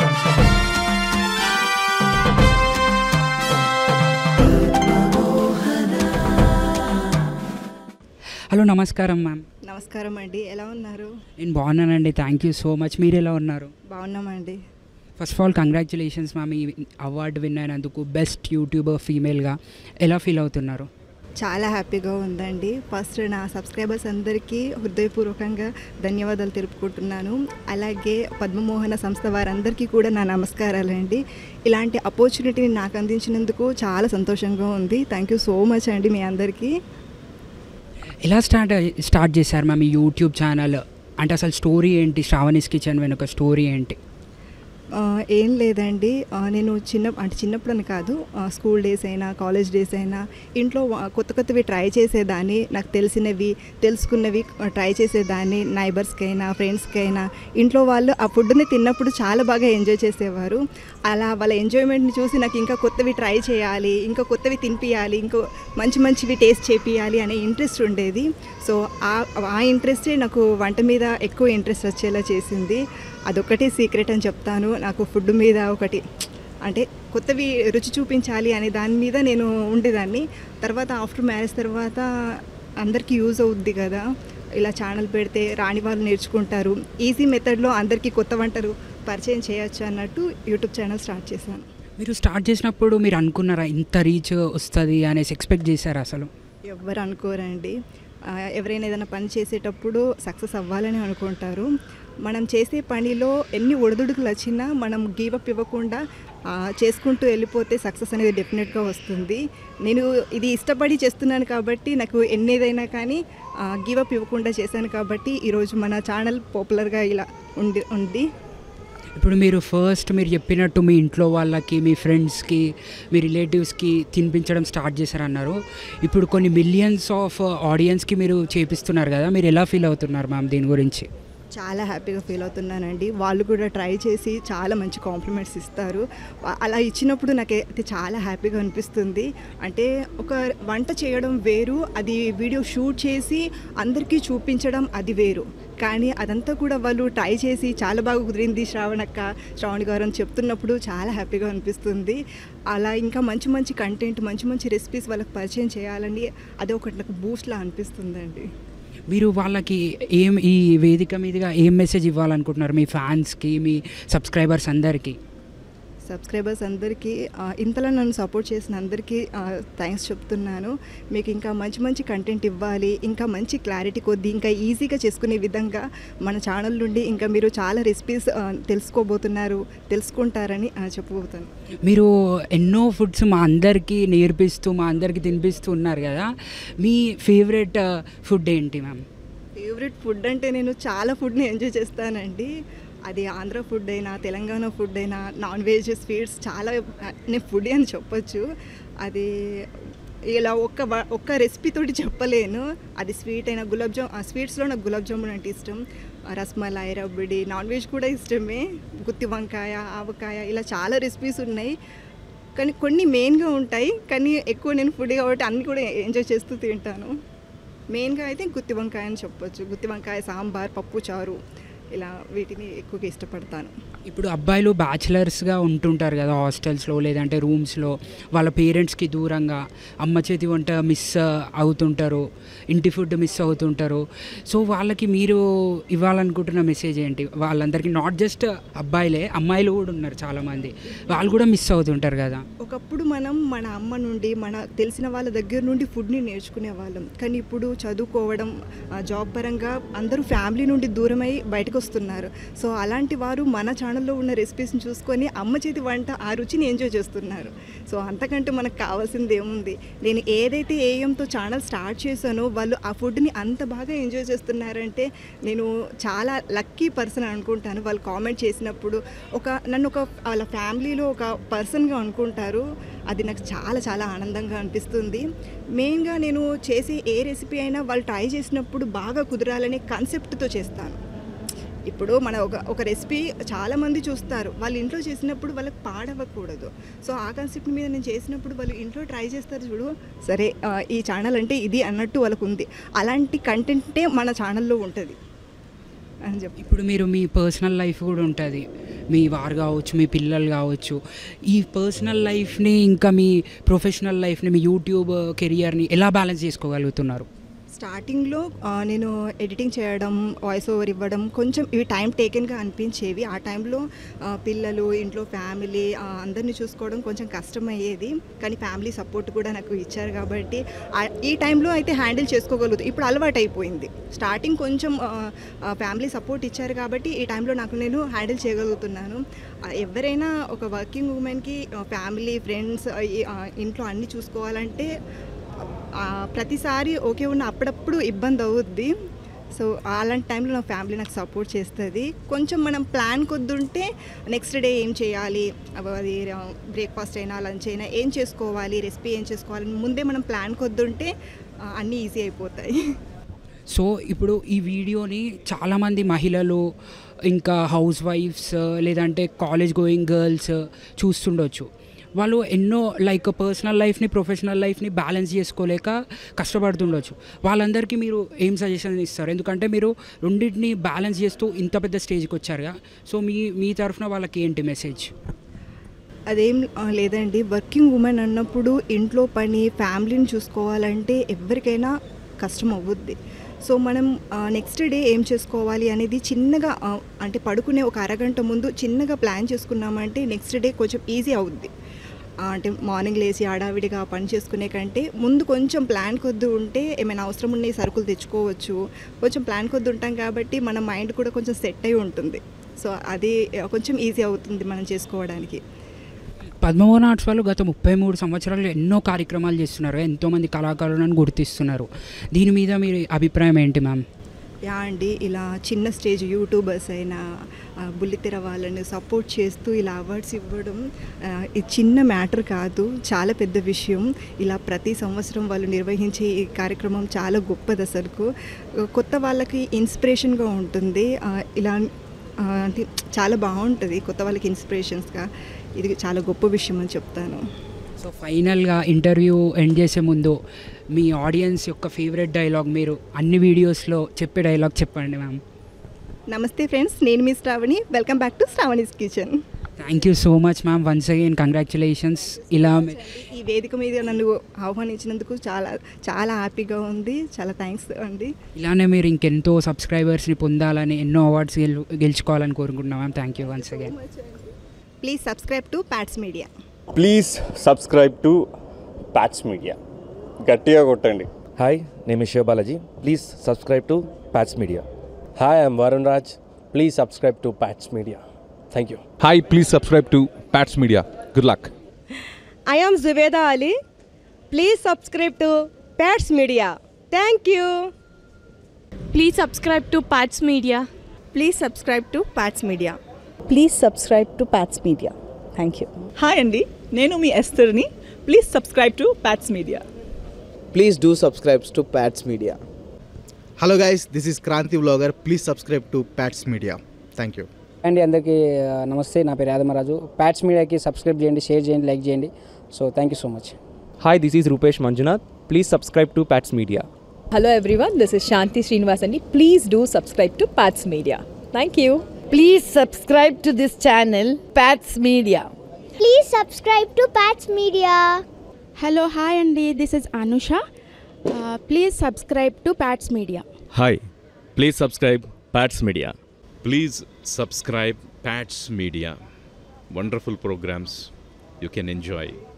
Hello నమస్కారం ma'am నమస్కారం అండి ఎలా ఉన్నారు నేను బాగున్నానండి థ్యాంక్ యూ సో మచ్ మీరు ఎలా ఉన్నారు బాగున్నామండి first of all congratulations ma'am ఈ అవార్డు విన్ అయినందుకు బెస్ట్ యూట్యూబర్ ఫీమేల్గా ఎలా ఫీల్ అవుతున్నారు చాలా హ్యాపీగా ఉందండి ఫస్ట్ నా సబ్స్క్రైబర్స్ అందరికీ హృదయపూర్వకంగా ధన్యవాదాలు తెలుపుకుంటున్నాను అలాగే పద్మమోహన సంస్థ వారందరికీ కూడా నా నమస్కారాలండి ఇలాంటి ఆపర్చునిటీని నాకు అందించినందుకు చాలా సంతోషంగా ఉంది థ్యాంక్ యూ సో మచ్ అండి మీ అందరికీ ఎలా స్టార్ట్ స్టార్ట్ చేశారు మ్యామ్ ఈ యూట్యూబ్ ఛానల్ అంటే అసలు స్టోరీ ఏంటి శ్రావణిస్ కిచెన్ వెనుక స్టోరీ ఏంటి ఆ, ఏం లేదండి ఆ, నేను చిన్న అంటే చిన్నప్పుడు అని కాదు ఆ, స్కూల్ డేస్ అయినా కాలేజ్ డేస్ అయినా ఇంట్లో ఆ, కొత్త కొత్తవి ట్రై చేసేదాన్ని నాకు తెలిసినవి తెలుసుకున్నవి ఆ, ట్రై చేసేదాన్ని నైబర్స్కి అయినా ఫ్రెండ్స్కి అయినా ఇంట్లో వాళ్ళు ఆ ఫుడ్ని తిన్నప్పుడు చాలా బాగా ఎంజాయ్ చేసేవారు అలా వాళ్ళ ఎంజాయ్మెంట్ని చూసి నాకు ఇంకా కొత్తవి ట్రై చేయాలి ఇంకా కొత్తవి తినిపించాలి ఇంకో మంచి మంచివి టేస్ట్ చేపియాలి అనే ఇంట్రెస్ట్ ఉండేది సో ఆ ఆ ఇంట్రెస్టే నాకు వంట మీద ఎక్కువ ఇంట్రెస్ట్ వచ్చేలా చేసింది అదొక్కటే సీక్రెట్ అని చెప్తాను నాకు ఫుడ్ మీద ఒకటి అంటే కొత్తవి రుచి చూపించాలి అనే దాని మీద నేను ఉండేదాన్ని తర్వాత ఆఫ్టర్ మ్యారేజ్ తర్వాత అందరికీ యూజ్ అవుద్ది కదా ఇలా ఛానల్ పెడితే రాని వాళ్ళు నేర్చుకుంటారు ఈజీ మెథడ్లో అందరికీ కొత్త వంటలు పరిచయం చేయొచ్చు అన్నట్టు యూట్యూబ్ ఛానల్ స్టార్ట్ చేశాను మీరు స్టార్ట్ చేసినప్పుడు మీరు అనుకున్నారా ఇంత రీచ్ వస్తుంది అనేసి ఎక్స్పెక్ట్ చేశారా అసలు ఎవ్వరు అనుకోరండి ఆ, ఎవరైనా ఏదైనా పని చేసేటప్పుడు సక్సెస్ అవ్వాలని అనుకుంటారు మనం చేసే పనిలో ఎన్ని ఒడిదుడుకులు వచ్చినా మనం గీవప్ ఇవ్వకుండా ఆ, చేసుకుంటూ వెళ్ళిపోతే సక్సెస్ అనేది డెఫినెట్గా వస్తుంది నేను ఇది ఇష్టపడి చేస్తున్నాను కాబట్టి నాకు ఎన్నేదైనా కానీ గీవప్ ఇవ్వకుండా చేశాను కాబట్టి ఈరోజు మన ఛానల్ పాపులర్గా ఇలా ఉండి ఉంది ఇప్పుడు మీరు ఫస్ట్ మీరు చెప్పినట్టు మీ ఇంట్లో వాళ్ళకి మీ ఫ్రెండ్స్కి మీ రిలేటివ్స్కి తినిపించడం స్టార్ట్ చేశారన్నారు ఇప్పుడు కొన్ని మిలియన్స్ ఆఫ్ ఆడియన్స్కి మీరు చేపిస్తున్నారు కదా మీరు ఎలా ఫీల్ అవుతున్నారు మ్యామ్ దీని గురించి చాలా హ్యాపీగా ఫీల్ అవుతున్నానండి వాళ్ళు కూడా ట్రై చేసి చాలా మంచి కాంప్లిమెంట్స్ ఇస్తారు వా- అలా ఇచ్చినప్పుడు నాకు అయితే చాలా హ్యాపీగా అనిపిస్తుంది అంటే ఒక వంట చేయడం వేరు అది వీడియో షూట్ చేసి అందరికీ చూపించడం అది వేరు కానీ అదంతా కూడా వాళ్ళు ట్రై చేసి చాలా బాగా కుదిరింది శ్రావణక్క శ్రావణి గారు అని చెప్తున్నప్పుడు చాలా హ్యాపీగా అనిపిస్తుంది అలా ఇంకా మంచి మంచి కంటెంట్ మంచి మంచి రెసిపీస్ వాళ్ళకి పరిచయం చేయాలని అది ఒకటి నాకు బూస్ట్లా అనిపిస్తుందండి మీరు వాళ్ళకి ఏం ఈ వేదిక మీదుగా ఏం మెసేజ్ ఇవ్వాలనుకుంటున్నారు మీ ఫ్యాన్స్కి మీ సబ్స్క్రైబర్స్ అందరికీ సబ్స్క్రైబర్స్ అందరికీ ఆ, ఇంతలా నన్ను సపోర్ట్ చేసిన అందరికీ థ్యాంక్స్ చెప్తున్నాను మీకు ఇంకా మంచి మంచి కంటెంట్ ఇవ్వాలి ఇంకా మంచి క్లారిటీ కొద్ది ఇంకా ఈజీగా చేసుకునే విధంగా మన ఛానల్ నుండి ఇంకా మీరు చాలా రెసిపీస్ తెలుసుకోబోతున్నారు తెలుసుకుంటారని ఆ, చెప్పబోతాను మీరు ఎన్నో ఫుడ్స్ మా అందరికీ నేర్పిస్తూ మా అందరికీ తినిపిస్తూ ఉన్నారు కదా మీ ఫేవరెట్ ఫుడ్ ఏంటి మ్యామ్ ఫేవరెట్ ఫుడ్ అంటే నేను చాలా ఫుడ్ని ఎంజాయ్ చేస్తానండి అది ఆంధ్ర ఫుడ్ అయినా తెలంగాణ ఫుడ్ అయినా నాన్ వెజ్ స్వీట్స్ చాలా నేను ఫుడ్ అని చెప్పొచ్చు అది ఇలా ఒక్క వ- ఒక్క రెసిపీ తోటి చెప్పలేను అది స్వీట్ అయినా గులాబ్ జామ్ ఆ స్వీట్స్లో నాకు గులాబ్ జామున్ అంటే ఇష్టం ఆ రస్మలాయి రబ్బడి నాన్ వెజ్ కూడా ఇష్టమే గుత్తి వంకాయ ఆవకాయ ఇలా చాలా రెసిపీస్ ఉన్నాయి కానీ కొన్ని మెయిన్గా ఉంటాయి కానీ ఎక్కువ నేను ఫుడ్ కాబట్టి అన్నీ కూడా ఎంజాయ్ చేస్తూ తింటాను మెయిన్గా అయితే గుత్తి వంకాయ అని చెప్పొచ్చు గుత్తి వంకాయ సాంబార్ పప్పు చారు ఇలా వీటిని ఎక్కువగా ఇష్టపడతాను ఇప్పుడు అబ్బాయిలు బ్యాచిలర్స్గా ఉంటుంటారు కదా హాస్టల్స్లో లేదంటే రూమ్స్లో వాళ్ళ పేరెంట్స్కి దూరంగా అమ్మ చేతి వంట మిస్ అవుతుంటారు ఇంటి ఫుడ్ మిస్ అవుతుంటారు సో వాళ్ళకి మీరు ఇవ్వాలనుకుంటున్న మెసేజ్ ఏంటి వాళ్ళందరికీ నాట్ జస్ట్ అబ్బాయిలే అమ్మాయిలు కూడా ఉన్నారు చాలామంది వాళ్ళు కూడా మిస్ అవుతుంటారు కదా ఒకప్పుడు మనం మన అమ్మ నుండి మన తెలిసిన వాళ్ళ దగ్గర నుండి ఫుడ్ని నేర్చుకునే వాళ్ళం కానీ ఇప్పుడు చదువుకోవడం ఆ, జాబ్ పరంగా అందరూ ఫ్యామిలీ నుండి దూరమై బయటకు వస్తున్నారు సో అలాంటి వారు మన ఛానల్లో ఉన్న రెసిపీస్ని చూసుకొని అమ్మ చేతి వంట ఆ రుచిని ఎంజాయ్ చేస్తున్నారు సో అంతకంటే మనకు కావాల్సింది ఏముంది నేను ఏదైతే ఏఎంతో ఛానల్ స్టార్ట్ చేశానో వాళ్ళు ఆ ఫుడ్ని అంత బాగా ఎంజాయ్ చేస్తున్నారంటే నేను చాలా లక్కీ పర్సన్ అనుకుంటాను వాళ్ళు కామెంట్ చేసినప్పుడు ఒక నన్ను ఒక వాళ్ళ ఫ్యామిలీలో ఒక పర్సన్గా అనుకుంటారు అది నాకు చాలా చాలా ఆనందంగా అనిపిస్తుంది మెయిన్గా నేను చేసే ఏ రెసిపీ అయినా వాళ్ళు ట్రై చేసినప్పుడు బాగా కుదరాలనే కాన్సెప్ట్తో చేస్తాను ఇప్పుడు మన ఒక ఒక రెసిపీ చాలామంది చూస్తారు వాళ్ళు ఇంట్లో చేసినప్పుడు వాళ్ళకి పాడవ్వకూడదు సో ఆ కాన్సెప్ట్ మీద నేను చేసినప్పుడు వాళ్ళు ఇంట్లో ట్రై చేస్తారు చూడు సరే ఆ, ఈ ఛానల్ అంటే ఇది అన్నట్టు వాళ్ళకు ఉంది అలాంటి కంటెంటే మన ఛానల్లో ఉంటుంది అని చెప్పి ఇప్పుడు మీరు మీ పర్సనల్ లైఫ్ కూడా ఉంటుంది మీ వారు కావచ్చు మీ పిల్లలు కావచ్చు ఈ పర్సనల్ లైఫ్ని ఇంకా మీ ప్రొఫెషనల్ లైఫ్ని మీ యూట్యూబ్ కెరియర్ని ఎలా బ్యాలెన్స్ చేసుకోగలుగుతున్నారు స్టార్టింగ్లో ఆ, నేను ఎడిటింగ్ చేయడం వాయిస్ ఓవర్ ఇవ్వడం కొంచెం ఇవి టైం టేకెన్గా అనిపించేవి ఆ టైంలో ఆ, పిల్లలు ఇంట్లో ఫ్యామిలీ ఆ, అందరినీ చూసుకోవడం కొంచెం కష్టమయ్యేది కానీ ఫ్యామిలీ సపోర్ట్ కూడా నాకు ఇచ్చారు కాబట్టి ఆ- ఈ టైంలో అయితే హ్యాండిల్ చేసుకోగలుగుతాం ఇప్పుడు అలవాటు అయిపోయింది స్టార్టింగ్ కొంచెం ఫ్యామిలీ సపోర్ట్ ఇచ్చారు కాబట్టి ఈ టైంలో నాకు నేను హ్యాండిల్ చేయగలుగుతున్నాను ఆ, ఎవరైనా ఒక వర్కింగ్ ఉమెన్కి ఫ్యామిలీ ఫ్రెండ్స్ ఇంట్లో అన్నీ చూసుకోవాలంటే ఆ, ప్రతిసారి ఓకే ఉన్న అప్పుడప్పుడు ఇబ్బంది అవుద్ది సో అలాంటి టైంలో నా ఫ్యామిలీ నాకు సపోర్ట్ చేస్తుంది కొంచెం మనం ప్లాన్ కొద్దుంటే నెక్స్ట్ డే ఏం చేయాలి అవ- అది బ్రేక్ఫాస్ట్ అయినా లంచ్ అయినా ఏం చేసుకోవాలి రెసిపీ ఏం చేసుకోవాలి ముందే మనం ప్లాన్ కొద్దుంటే ఆ, అన్నీ ఈజీ అయిపోతాయి సో ఇప్పుడు ఈ వీడియోని చాలామంది మహిళలు ఇంకా హౌస్ వైఫ్స్ లేదంటే కాలేజ్ గోయింగ్ గర్ల్స్ చూస్తుండొచ్చు వాళ్ళు ఎన్నో లైక్ పర్సనల్ లైఫ్ని ప్రొఫెషనల్ లైఫ్ని బ్యాలెన్స్ చేసుకోలేక కష్టపడుతుండొచ్చు వాళ్ళందరికీ మీరు ఏం సజెషన్ ఇస్తారు ఎందుకంటే మీరు రెండింటిని బ్యాలెన్స్ చేస్తూ ఇంత పెద్ద స్టేజ్కి వచ్చారుగా సో మీ మీ తరఫున వాళ్ళకి ఏంటి మెసేజ్ అదేం ఆ, లేదండి వర్కింగ్ ఉమెన్ అన్నప్పుడు ఇంట్లో పని ఫ్యామిలీని చూసుకోవాలంటే ఎవరికైనా కష్టం అవుద్ది సో మనం నెక్స్ట్ డే ఏం చేసుకోవాలి అనేది చిన్నగా ఆ, అంటే పడుకునే ఒక అరగంట ముందు చిన్నగా ప్లాన్ చేసుకున్నామంటే నెక్స్ట్ డే కొంచెం ఈజీ అవుద్ది ఆ, అంటే మార్నింగ్ లేచి హడావిడిగా పని చేసుకునే కంటే ముందు కొంచెం ప్లాన్ కొద్ది ఉంటే ఏమైనా అవసరం ఉన్నాయి సరుకులు తెచ్చుకోవచ్చు కొంచెం ప్లాన్ కొద్ది ఉంటాం కాబట్టి మన మైండ్ కూడా కొంచెం సెట్ అయి ఉంటుంది సో అది ఆ, కొంచెం ఈజీ అవుతుంది మనం చేసుకోవడానికి పద్మమోహన్ ఆర్ట్స్ వాళ్ళు గత ముప్పై మూడు సంవత్సరాలు ఎన్నో కార్యక్రమాలు చేస్తున్నారు ఎంతోమంది కళాకారులను గుర్తిస్తున్నారు దీని మీద మీ అభిప్రాయం ఏంటి మ్యామ్ యా అండి ఇలా చిన్న స్టేజ్ యూట్యూబర్స్ అయినా ఆ, బుల్లితెర వాళ్ళని సపోర్ట్ చేస్తూ ఇలా అవార్డ్స్ ఇవ్వడం ఆ, ఇది చిన్న మ్యాటర్ కాదు చాలా పెద్ద విషయం ఇలా ప్రతి సంవత్సరం వాళ్ళు నిర్వహించే ఈ కార్యక్రమం చాలా గొప్పది అసలుకు కొత్త వాళ్ళకి ఇన్స్పిరేషన్గా ఉంటుంది ఆ, ఇలా ఆ, అంటే చాలా బాగుంటుంది కొత్త వాళ్ళకి ఇన్స్పిరేషన్స్గా ఇది చాలా గొప్ప విషయం అని చెప్తాను సో ఫైనల్గా ఇంటర్వ్యూ ఎండ్ చేసే ముందు మీ ఆడియన్స్ యొక్క ఫేవరెట్ డైలాగ్ మీరు అన్ని వీడియోస్లో చెప్పే డైలాగ్ చెప్పండి మ్యామ్ నమస్తే ఫ్రెండ్స్ నేను మీ Sravani welcome back to Sravani's kitchen thank you so much ma'am once again congratulations ఇలా మీ- ఈ వేదిక మీద నన్ను ఆహ్వానించినందుకు చాలా చాలా హ్యాపీగా ఉంది చాలా థ్యాంక్స్ అండి ఇలానే మీరు ఇంకెంతో సబ్స్క్రైబర్స్ని పొందాలని ఎన్నో అవార్డ్స్ గెలు గెలుచుకోవాలని కోరుకుంటున్నాం ma'am thank you once again please subscribe to pets Media please subscribe to pets Media గట్టిగా కొట్టండి హాయ్ నేను Shiva Balaji please subscribe to pets Media hi I'm Varun Raj please subscribe to pets Media thank you Hi, please subscribe to Pats Media. Good luck. I am Zubeda Ali. Please subscribe to Pats Media. Thank you. Please subscribe to Pats Media. Please subscribe to pets Media please subscribe to pets Media thank you hi అండి నేను మీ ఎస్తర్ని ప్లీజ్ subscribe to pets మీడియా Please do subscribe to Pats Media. Hello guys this is Kranthi vlogger please subscribe to pets Media thank you అండి అందరికీ ఆ, నమస్తే నా పేరు యాదమరాజు ప్యాట్స్ మీడియాకి సబ్స్క్రైబ్ చేయండి షేర్ చేయండి లైక్ చేయండి so thank you so much Hi, this is Rupesh Manjunath. Please subscribe to Pats Media. Hello everyone this is Shanthi Srinivas అండి please do subscribe to pets Media thank you Please subscribe to this channel, Pats Media. Please subscribe to Pats Media. Hello, hi, Andy. This is Anusha. Uh, please subscribe to Pats Media. Hi, please subscribe Pats Media. Please subscribe Pats Media. Wonderful programs you can enjoy.